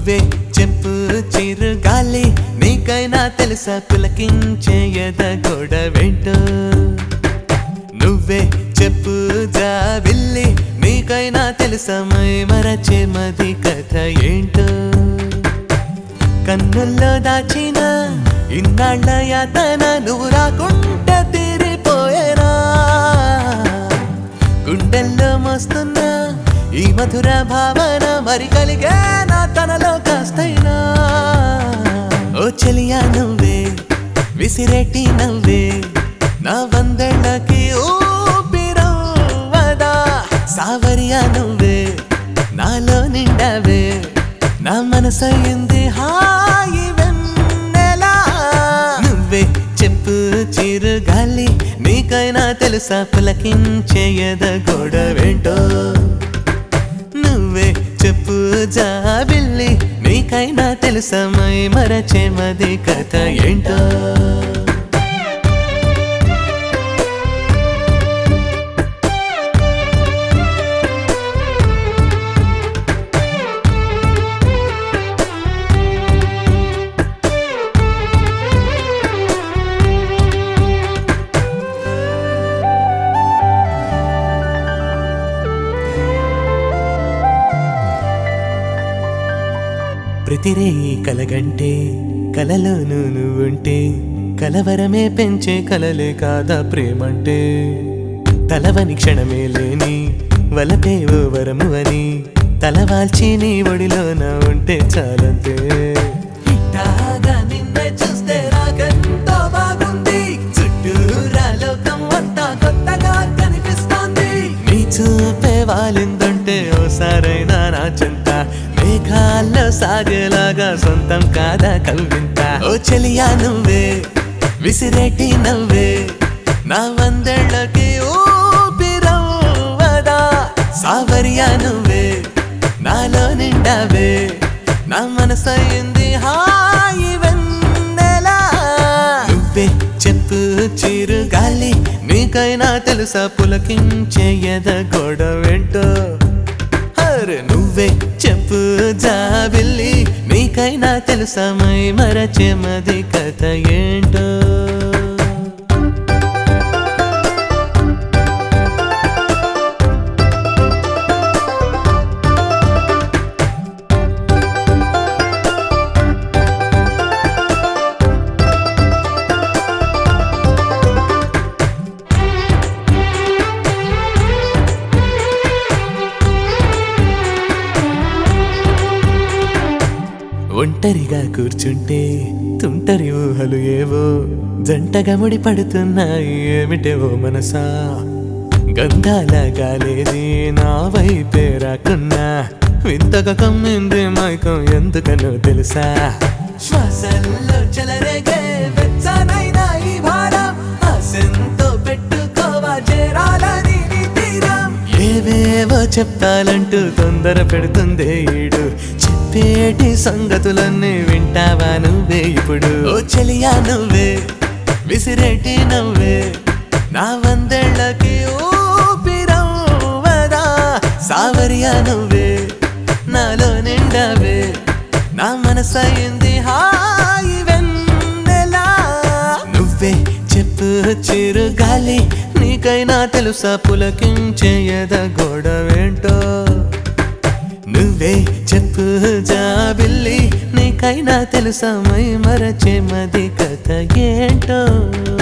నువ్వే చెప్పు చిరు గాలి నీకైనా తెలుసా పులకించే ఎద గొడవేంటో నువ్వే చెప్పు జాబిల్లి నీకైనా తెలుసా మై మరచే మది కథ ఏంటో కన్నుల్లో దాచిన ఇన్నాళ్ళ యాతన నువ్వు రాకుంటే తీరిపోయేనా గుండెల్లో మోస్తున్నా ఈ మధుర భావన మరి కలిగే నా తనలో కాస్తైనా ఓ చెలియా నువ్వే విసిరెట్టి నవ్వే నా వందళ్ళకి ఊపిరవ్వదా సావరియా నువ్వే నాలో నిండావే నా మనసయింది హాయి వెన్నెలా నువ్వే చెప్పు చిరు గాలి నీకైనా తెలుసా పులకించే ఎద గొడవేంటో నువ్వే చెప్పు జాబిల్లి నీకైనా తెలుసా మై మరచే మది కథ ఏంటో ప్రతిరేయి కలగంటే కలలోను నువ్వుంటే కలవరమే పెంచే కలలే కాదా ప్రేమంటే తలవని క్షణమే లేని వలపే ఓ వరము అని తలవాల్చి నీ ఒడిలోన ఉంటే చాలంతే ఇట్టాగా నిన్నే చూస్తే నాకెంతో బాగుంది చుట్టూరా లోకం అంతా కొత్తగా కనిపిస్తోంది నీ చూపే వాలిందంటే ఓసారైనా నా చింత మేఘాల్లో సాగేలాగా సొంతం కాదా కల్వింత ఓ చెలియా నువ్వే విసిరేటి నవ్వే నా వందేళ్ళకి ఊపిరవ్వదా సావరియా నువ్వే నాలో నిండావే నా మనసయింది హాయి వెన్నెలా నువ్వే చెప్పు చిరు గాలి నీకైనా తెలుసా పులకించే ఎద గొడవేంటో అరే నువ్వే చెప్పు జాబిల్లి నీకైనా తెలుసా మై మరచే మది కథ ఏంటో ఒంటరిగా కూర్చుంటే తుంటరి ఊహలు ఏవో జంటగా ముడి పడుతున్నాయి ఏమిటేవో మనసా గంధాల గాలేది నా వైపే రాకున్నా వింతగా కమ్మింది మైకం ఎందుకనో తెలుసా శ్వాసల్లో చెలరేగే వెచ్చనైన ఈ భారం ఆశంతో పెట్టుకోవా చేరాలని నీ తీరం ఏవేవో చెప్పాలంటూ తొందర పెడుతుందే ఈడు చెప్పేటి సంగతులన్నీ వింటావా నువ్వే ఇప్పుడు ఓ చెలియా నువ్వే విసిరేటి నవ్వే నా వందేళ్ళకి ఊపిరవ్వదా సావరియా నువ్వే నాలో నిండావే నా మనసయింది హాయి వెన్నెలా నువ్వే చెప్పు చిరు గాలి నీకైనా తెలుసా పులకించే ఎద గొడవేంటో నువ్వే చెప్పు జాబిల్లి నీకైనా తెలుసా మై మరచే మది కథ ఏంటో